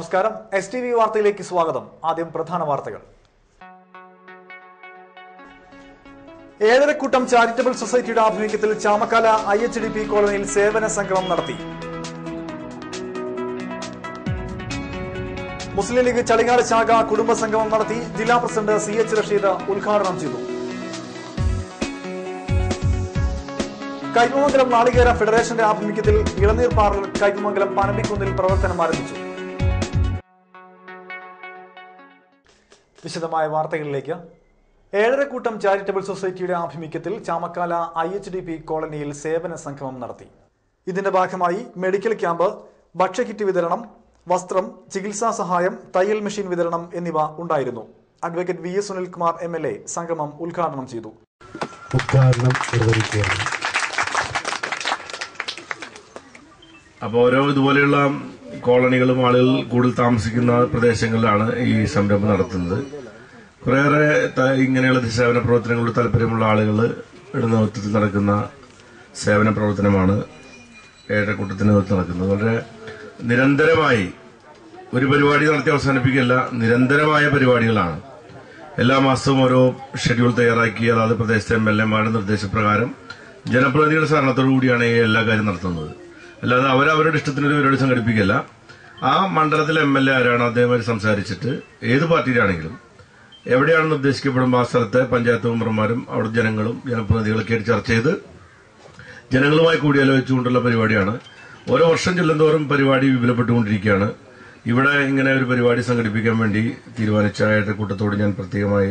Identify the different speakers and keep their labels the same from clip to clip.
Speaker 1: നമസ്കാരം S T V വാർത്തയിലേക്ക് സ്വാഗതം ആദ്യം പ്രധാന വാർത്തകൾ ഏഴരക്കൂട്ടം ചാരിറ്റബിൾ സൊസൈറ്റിയുടെ ആഭിമുഖ്യത്തിൽ Chamakkala I H D P കോളനിയിൽ സേവന സംഗമം നടത്തി മുസ്ലിം ലീഗ് ചളിങ്ങാട് ശാഖ കുടുംബ സംഗമം നടത്തി ജില്ലാ പ്രസിഡന്റ് സി എച്ച് റഷീദ് ഉദ്ഘാടനം ചെയ്തു കൈപ്പമംഗലം നാളികേര ഫെഡറേഷന്റെ ആഭിമുഖ്യത്തിൽ ഇളനീർ പാർലർ കൈപ്പമംഗലം പനമ്പിക്കുന്നിൽ പ്രവർത്തനം ആരംഭിച്ചു വിശദമായ വാർത്തകളിലേക്ക് ഏഴരക്കൂട്ടം ചാരിറ്റബിൾ സൊസൈറ്റിയുടെ ആഭിമുഖ്യത്തിൽ Chamakkala I H D P കോളനിയിൽ സേവന സംഗമം നടത്തി ഇതിന്റെ ഭാഗമായി മെഡിക്കൽ ക്യാമ്പ് ഭക്ഷ്യക്കിറ്റ് വിതരണം വസ്ത്രം ചികിത്സാ സഹായം തയ്യൽ മെഷീൻ വിതരണം എന്നിവ ഉണ്ടായിരുന്നു advocate V S Sunilkumar M L A സംഗമം ഉദ്ഘാടനം ചെയ്തു
Speaker 2: ഉദ്ഘാടനം നിർവഹിക്കുകയാണ്
Speaker 3: അപ്പോൾ ഓരോ ഇതുപോലെയുള്ള കോളനികളും ആളുകൾ കൂടുതൽ താമസിക്കുന്ന പ്രദേശങ്ങളിലാണ് ഈ സംരംഭം നടത്തുന്നത് കുറേയേറെ ത- ഇങ്ങനെയുള്ള സേവന പ്രവർത്തനങ്ങളിൽ താല്പര്യമുള്ള ആളുകൾ നേതൃത്വത്തിൽ നടക്കുന്ന സേവന പ്രവർത്തനമാണ് ഏഴക്കൂട്ടത്തിന് നേതൃത്വം നടക്കുന്നത് വളരെ നിരന്തരമായി ഒരു പരിപാടി നടത്തി അവസാനിപ്പിക്കുകയല്ല നിരന്തരമായ പരിപാടികളാണ് എല്ലാ മാസവും ഓരോ ഷെഡ്യൂൾ തയ്യാറാക്കി അതാത് പ്രദേശത്തെ എം എൽ എമാരുടെ നിർദ്ദേശപ്രകാരം ജനപ്രതിനിധികളുടെ സഹകരണത്തോടു കൂടിയാണ് ഈ എല്ലാ കാര്യം നടത്തുന്നത് അല്ലാതെ അവരവരുടെ ഇഷ്ടത്തിന് ഒരു പരിപാടി സംഘടിപ്പിക്കില്ല ആ മണ്ഡലത്തിലെ എം എൽ എ ആരാണ് അദ്ദേഹമായിട്ട് സംസാരിച്ചിട്ട് ഏത് പാർട്ടിയിലാണെങ്കിലും എവിടെയാണെന്ന് ഉദ്ദേശിക്കപ്പെടുമ്പോൾ ആ സ്ഥലത്തെ പഞ്ചായത്ത് മെമ്പർമാരും അവിടെ ജനങ്ങളും ജനപ്രതിനിധികളൊക്കെ ആയിട്ട് ചർച്ച ചെയ്ത് ജനങ്ങളുമായി കൂടിയാലോചിച്ചുകൊണ്ടുള്ള പരിപാടിയാണ് ഓരോ വർഷം ചെല്ലുന്തോറും പരിപാടി വിപുലപ്പെട്ടുകൊണ്ടിരിക്കുകയാണ് ഇവിടെ ഇങ്ങനെ ഒരു പരിപാടി സംഘടിപ്പിക്കാൻ വേണ്ടി തീരുമാനിച്ച ഏഴക്കൂട്ടത്തോട് ഞാൻ പ്രത്യേകമായ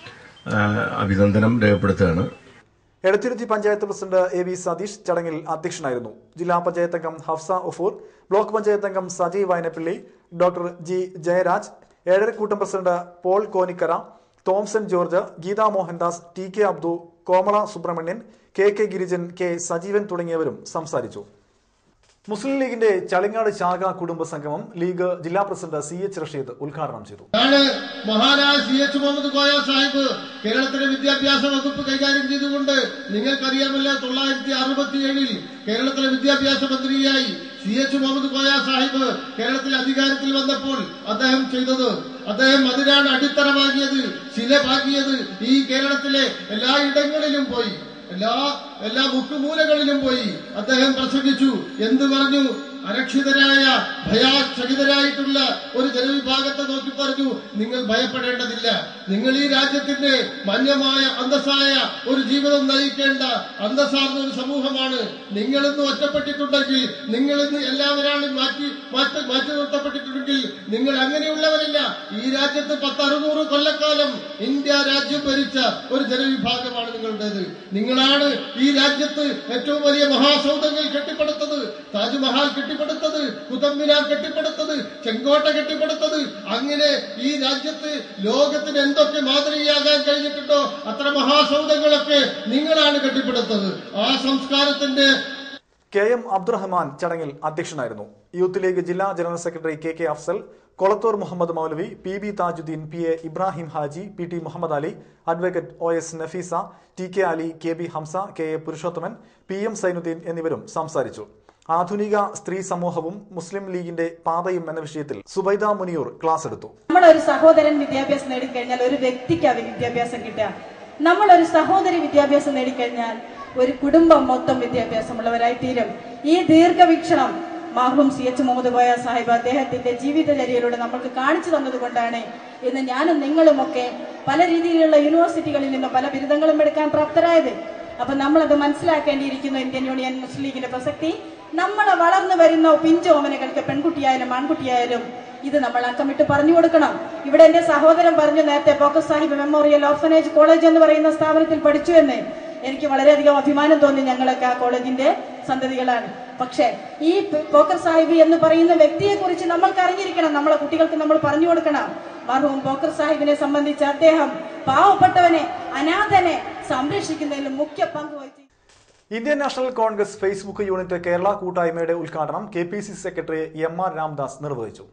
Speaker 3: ആ, അഭിനന്ദനം രേഖപ്പെടുത്തുകയാണ്
Speaker 1: Edathiruthy panchayat president A V Satheesh ചടങ്ങിൽ അധ്യക്ഷനായിരുന്നു ജില്ലാ പഞ്ചായത്ത് അംഗം ഹഫ്സ ഉഫൂർ ബ്ലോക്ക് പഞ്ചായത്ത് അംഗം Saji Vayanappally doctor G Jayaraj Ezharakkoottam president Paul Konikkara Thomson George Geetha Mohandas T K Abdu Komala Subramanian K K Girijan K Sajeevan തുടങ്ങിയവരും സംസാരിച്ചു മുസ്ലിം ലീഗിന്റെ ചളിങ്ങാട് ശാഖ കുടുംബ സംഗമം ലീഗ് ജില്ലാ പ്രസിഡന്റ് സി എച്ച് റഷീദ് ഉദ്ഘാടനം ചെയ്തു
Speaker 4: ആണ് മഹാനായ സി എച്ച് മുഹമ്മദ് കോയ സാഹിബ് കേരളത്തിലെ വിദ്യാഭ്യാസ വകുപ്പ് കൈകാര്യം ചെയ്തുകൊണ്ട് നിങ്ങൾക്കറിയാമല്ലോ തൊള്ളായിരത്തി അറുപത്തിയേഴിൽ കേരളത്തിലെ വിദ്യാഭ്യാസ മന്ത്രിയായി സി എച്ച് മുഹമ്മദ് കോയ സാഹിബ് കേരളത്തിൽ അധികാരത്തിൽ വന്നപ്പോൾ അദ്ദേഹം ചെയ്തത് അദ്ദേഹം അതിനാണ് അടിത്തറമാകിയത് ശിലപാകിയത് ഈ കേരളത്തിലെ എല്ലാ ഇടങ്ങളിലും പോയി എല്ലാ എല്ലാ മുക്കുമൂലകളിലും പോയി അദ്ദേഹം പ്രസംഗിച്ചു എന്തു പറഞ്ഞു അരക്ഷിതരായ ഭയാചകിതരായിട്ടുള്ള ഒരു ജനവിഭാഗത്തെ നോക്കി പറഞ്ഞു നിങ്ങൾ ഭയപ്പെടേണ്ടതില്ല നിങ്ങൾ ഈ രാജ്യത്തിന്റെ മാന്യമായ അന്തസ്സായ ഒരു ജീവിതം നയിക്കേണ്ട അന്തസ്സാർന്ന ഒരു സമൂഹമാണ് നിങ്ങളിന്ന് ഒറ്റപ്പെട്ടിട്ടുണ്ടെങ്കിൽ നിങ്ങളിന്ന് എല്ലാവരാളും മാറ്റി മാറ്റി മാറ്റി നിർത്തപ്പെട്ടിട്ടുണ്ടെങ്കിൽ നിങ്ങൾ അങ്ങനെയുള്ളവരല്ല ഈ രാജ്യത്ത് പത്തറുന്നൂറ് കൊല്ലക്കാലം ഇന്ത്യ രാജ്യം ഭരിച്ച ഒരു ജനവിഭാഗമാണ് നിങ്ങളുടേത് നിങ്ങളാണ് ഈ രാജ്യത്ത് ഏറ്റവും വലിയ മഹാസൗധങ്ങൾ കെട്ടിപ്പടുത്തത് താജ്മഹാൽ കെട്ടിപ്പടുത്തത് കുതമ്മിനാർ കെട്ടിപ്പടുത്തത് ചെങ്കോട്ട കെട്ടിപ്പടുത്തത് അങ്ങനെ ഈ രാജ്യത്ത് ലോകത്തിന് എന്തൊക്കെ മാതൃകയാകാൻ കഴിഞ്ഞിട്ടുണ്ടോ അത്ര മഹാസൗധങ്ങളൊക്കെ നിങ്ങളാണ് കെട്ടിപ്പടുത്തത് ആ സംസ്കാരത്തിന്റെ
Speaker 1: കെ എം അബ്ദുറഹ്മാൻ ചടങ്ങിൽ അധ്യക്ഷനായിരുന്നു യൂത്ത് ലീഗ് ജില്ലാ general secretary K K Afsal Kolathur Muhammad Moulavi P B Thajudheen P A Ibrahim Haji P T Muhammad Ali advocate O S Nafeesa T K Ali K B Hamsa K A Purushothaman P M Zainudheen എന്നിവരും സംസാരിച്ചു ആധുനിക സ്ത്രീ സമൂഹവും മുസ്ലിം ലീഗിന്റെ പാതയും എന്ന വിഷയത്തിൽ സുബൈദ മുനിയൂർ ക്ലാസ് എടുത്തു
Speaker 5: നമ്മളൊരു സഹോദരൻ വിദ്യാഭ്യാസം നേടിക്കഴിഞ്ഞാൽ ഒരു വ്യക്തിക്ക് അവ വിദ്യാഭ്യാസം കിട്ടുക നമ്മളൊരു സഹോദരി വിദ്യാഭ്യാസം നേടിക്കഴിഞ്ഞാൽ ഒരു കുടുംബം മൊത്തം വിദ്യാഭ്യാസമുള്ളവരായി തീരും ഈ ദീർഘവീക്ഷണം മാഹൂം സി എച്ച് മുഹമ്മദ് കോയ സാഹിബ് അദ്ദേഹത്തിന്റെ ജീവിതചര്യയിലൂടെ നമ്മൾക്ക് കാണിച്ചു തന്നതുകൊണ്ടാണ് ഇന്ന് ഞാനും നിങ്ങളുമൊക്കെ പല രീതിയിലുള്ള യൂണിവേഴ്സിറ്റികളിൽ നിന്നും പല ബിരുദങ്ങളും എടുക്കാൻ പ്രാപ്തരായത് അപ്പൊ നമ്മളത് മനസ്സിലാക്കേണ്ടിയിരിക്കുന്നു ഇന്ത്യൻ യൂണിയൻ മുസ്ലിം ലീഗിന്റെ പ്രസക്തി നമ്മളെ വളർന്നു വരുന്ന പിഞ്ചോമനകൾക്ക് പെൺകുട്ടിയായാലും ആൺകുട്ടിയായാലും ഇത് നമ്മൾ അക്കമിട്ട് പറഞ്ഞു കൊടുക്കണം ഇവിടെ എന്റെ സഹോദരൻ പറഞ്ഞു നേരത്തെ Pokkas Sahib memorial orphanage college എന്ന് പറയുന്ന സ്ഥാപനത്തിൽ പഠിച്ചു എന്ന് എനിക്ക് വളരെയധികം അഭിമാനം തോന്നി ഞങ്ങളൊക്കെ ആ കോളേജിന്റെ സന്തതികളാണ് പക്ഷേ ഈ പ് പോക്കർ സാഹിബ് എന്ന് പറയുന്ന വ്യക്തിയെ കുറിച്ച് നമ്മൾക്ക് അറിഞ്ഞിരിക്കണം നമ്മളെ കുട്ടികൾക്ക് നമ്മൾ പറഞ്ഞു കൊടുക്കണം മർഹൂം പോക്കർ സാഹിബിനെ സംബന്ധിച്ച് അദ്ദേഹം പാവപ്പെട്ടവനെ അനാഥനെ സംരക്ഷിക്കുന്നതിൽ മുഖ്യ പങ്ക് വഹിച്ചു
Speaker 1: Indian National Congress Facebook unit Kerala കൂട്ടായ്മയുടെ ഉദ്ഘാടനം K P C C secretary M R Ramdas നിർവഹിച്ചു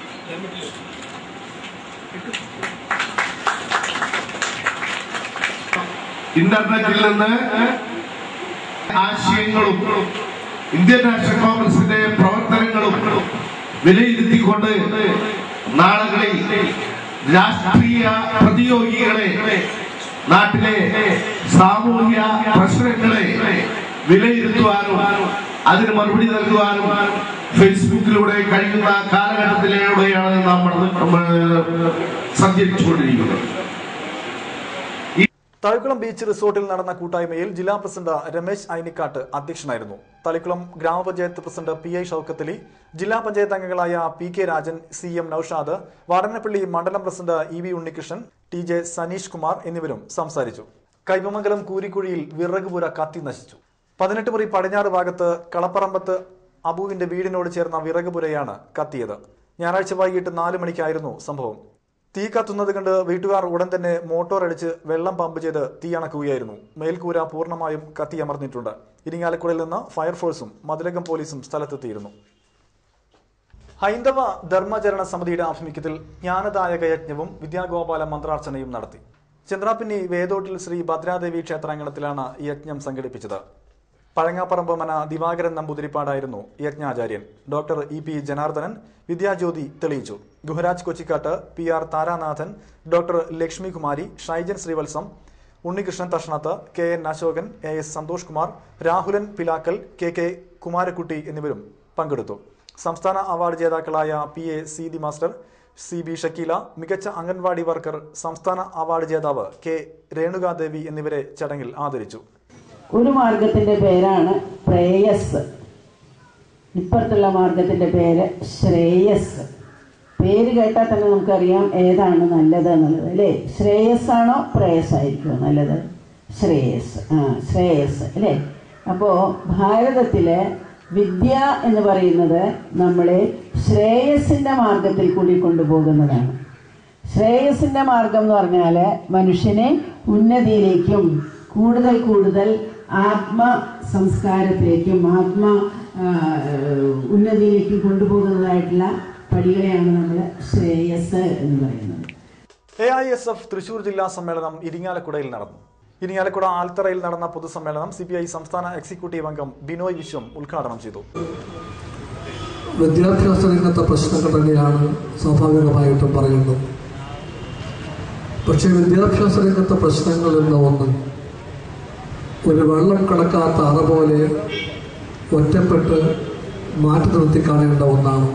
Speaker 2: ഇന്റർനെറ്റിൽ നിന്ന് ആശയങ്ങളും ഇന്ത്യൻ നാഷണൽ കോൺഗ്രസിന്റെ പ്രവർത്തനങ്ങളും വിലയിരുത്തിക്കൊണ്ട് നാളുകളിൽ രാഷ്ട്രീയ പ്രതിയോഗികളെ നാട്ടിലെ സാമൂഹ്യ പ്രശ്നങ്ങളെ വിലയിരുത്തുവാനും അതിന് മറുപടി നൽകുവാനും ഫേസ്ബുക്കിലൂടെ കഴിയുന്ന കാലഘട്ടത്തിലൂടെയാണ് നമ്മൾ നമ്മൾ സഞ്ചരിച്ചുകൊണ്ടിരിക്കുന്നത്
Speaker 1: തളിക്കുളം ബീച്ച് റിസോർട്ടിൽ നടന്ന കൂട്ടായ്മയിൽ ജില്ലാ പ്രസിഡന്റ് രമേശ് ഐനിക്കാട്ട് അധ്യക്ഷനായിരുന്നു തളിക്കുളം ഗ്രാമപഞ്ചായത്ത് പ്രസിഡന്റ് പി ഐ ഷൌക്കത്തലി ജില്ലാ പഞ്ചായത്ത് അംഗങ്ങളായ P K Rajan C M Noushad Vadanappally മണ്ഡലം president E V Unnikrishnan T J Saneesh Kumar എന്നിവരും സംസാരിച്ചു കൈപ്പമംഗലം കൂരിക്കുഴിയിൽ വിറകുപുര കത്തി നശിച്ചു പതിനെട്ട് മുറി പടിഞ്ഞാറ് ഭാഗത്ത് കളപ്പറമ്പത്ത് അബുവിന്റെ വീടിനോട് ചേർന്ന വിറകുപുരയാണ് കത്തിയത് ഞായറാഴ്ച വൈകിട്ട് നാല് മണിക്കായിരുന്നു സംഭവം തീ കത്തുന്നത് കണ്ട് വീട്ടുകാർ ഉടൻ തന്നെ മോട്ടോർ അടിച്ച് വെള്ളം പമ്പ് ചെയ്ത് തീ അണക്കുകയായിരുന്നു മേൽക്കൂര പൂർണ്ണമായും കത്തിയമർന്നിട്ടുണ്ട് ഇരിങ്ങാലക്കുടയിൽ നിന്ന് ഫയർഫോഴ്സും മതിലകം പോലീസും സ്ഥലത്തെത്തിയിരുന്നു ഹൈന്ദവ ധർമ്മചരണ സമിതിയുടെ ആഭിമുഖ്യത്തിൽ ജ്ഞാനദായക യജ്ഞവും വിദ്യാഗോപാല മന്ത്രാർച്ചനയും നടത്തി ചന്ദ്രാപിന്നി വേദോട്ടിൽ ശ്രീ ഭദ്രാദേവി ക്ഷേത്രാങ്കണത്തിലാണ് യജ്ഞം സംഘടിപ്പിച്ചത് പഴങ്ങാപ്പറമ്പ് മന ദിവാകരൻ നമ്പൂതിരിപ്പാടായിരുന്നു യജ്ഞാചാര്യൻ ഡോക്ടർ ഇ പി ജനാർദ്ദനൻ വിദ്യാജ്യോതി തെളിയിച്ചു Guharaj Kochikkattu P R Tharanathan doctor Lakshmikumari Shaijan Sreevalsam Unnikrishnan Thashnath K N Ashokan A S Santhosh Kumar Rahulan Pilakkal K K Kumarakutty എന്നിവരും പങ്കെടുത്തു സംസ്ഥാന അവാർഡ് ജേതാക്കളായ P A Seethi master C B Shakeela മികച്ച അംഗൻവാടി വർക്കർ സംസ്ഥാന അവാർഡ് ജേതാവ് കെ രേണുകാദേവി എന്നിവരെ ചടങ്ങിൽ ആദരിച്ചു
Speaker 6: ഒരു മാർഗത്തിന്റെ പേരാണ് പ്രേയസ് ഇപ്പുറത്തുള്ള മാർഗത്തിന്റെ പേര് ശ്രേയസ് പേര് കേട്ടാൽ തന്നെ നമുക്കറിയാം ഏതാണ് നല്ലത് എന്നുള്ളത് അല്ലേ ശ്രേയസ് ആണോ പ്രേയസ് ആയിരിക്കുമോ നല്ലത് ശ്രേയസ് ആ ശ്രേയസ് അല്ലേ അപ്പോൾ ഭാരതത്തിലെ വിദ്യ എന്ന് പറയുന്നത് നമ്മളെ ശ്രേയസിന്റെ മാർഗത്തിൽ കൂടി കൊണ്ടുപോകുന്നതാണ് ശ്രേയസിന്റെ മാർഗം എന്ന് പറഞ്ഞാൽ മനുഷ്യനെ ഉന്നതിയിലേക്കും കൂടുതൽ കൂടുതൽ ആത്മ സംസ്കാരത്തിലേക്കും ആത്മ ആ, ഉന്നതിയിലേക്കും കൊണ്ടുപോകുന്നതായിട്ടുള്ള പടികളെയാണ് നമ്മൾ ശ്രേയസ് എന്ന് പറയുന്നത്
Speaker 1: A I S F Thrissur ജില്ലാ സമ്മേളനം ഇരിങ്ങാലക്കുടയിൽ നടന്നു ഇരിങ്ങാലക്കുട ആൽത്തറയിൽ നടന്ന പൊതുസമ്മേളനം സി പി ഐ സംസ്ഥാന എക്സിക്യൂട്ടീവ് അംഗം ബിനോയ് വിശ്വം ഉദ്ഘാടനം ചെയ്തു
Speaker 7: വിദ്യാഭ്യാസ രംഗത്തെ പ്രശ്നങ്ങൾ തന്നെയാണ് സ്വാഭാവികമായിട്ടും പറയുന്നത് പക്ഷേ വിദ്യാഭ്യാസ രംഗത്തെ പ്രശ്നങ്ങൾ എന്ന ഒന്ന് ഒരു വെള്ളം കിടക്കാത്ത അറ പോലെ ഒറ്റപ്പെട്ട് മാറ്റി നിർത്തി കാണേണ്ട ഒന്നാണ്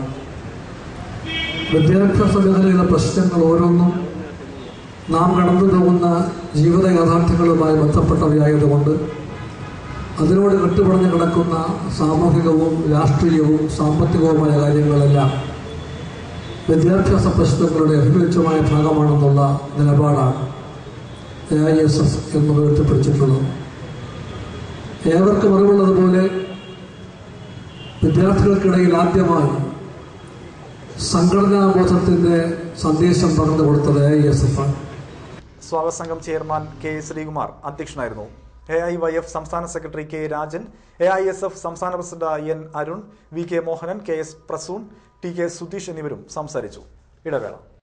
Speaker 7: വിദ്യാഭ്യാസ മേഖലയിലെ പ്രശ്നങ്ങൾ ഓരോന്നും നാം കടന്നു പോകുന്ന ജീവിത യാഥാർത്ഥ്യങ്ങളുമായി ബന്ധപ്പെട്ടവയായതുകൊണ്ട് അതിനോട് കെട്ടുപടഞ്ഞു കിടക്കുന്ന സാമൂഹികവും രാഷ്ട്രീയവും സാമ്പത്തികവുമായ കാര്യങ്ങളെല്ലാം വിദ്യാഭ്യാസ പ്രശ്നങ്ങളുടെ അഭിമുഖ്യമായ ഭാഗമാണെന്നുള്ള നിലപാടാണ് എ ഐ എസ് എഫ് എന്ന് ഉയർത്തിപ്പിടിച്ചിട്ടുള്ളത് ഏവർക്കും അറിവുള്ളതുപോലെ വിദ്യാർത്ഥികൾക്കിടയിൽ ആദ്യമായി സംഘടനാബോധത്തിൻ്റെ സന്ദേശം പറഞ്ഞു കൊടുത്തത് എ ഐ എസ് എഫ് ആണ്
Speaker 1: സ്വാഗത സംഘം ചെയർമാൻ കെ ശ്രീകുമാർ അധ്യക്ഷനായിരുന്നു എ ഐ വൈ എഫ് സംസ്ഥാന സെക്രട്ടറി K Rajan A I S F സംസ്ഥാന president N Arun V K Mohanan K S Prasoon T K Sudheesh എന്നിവരും സംസാരിച്ചു ഇടവേള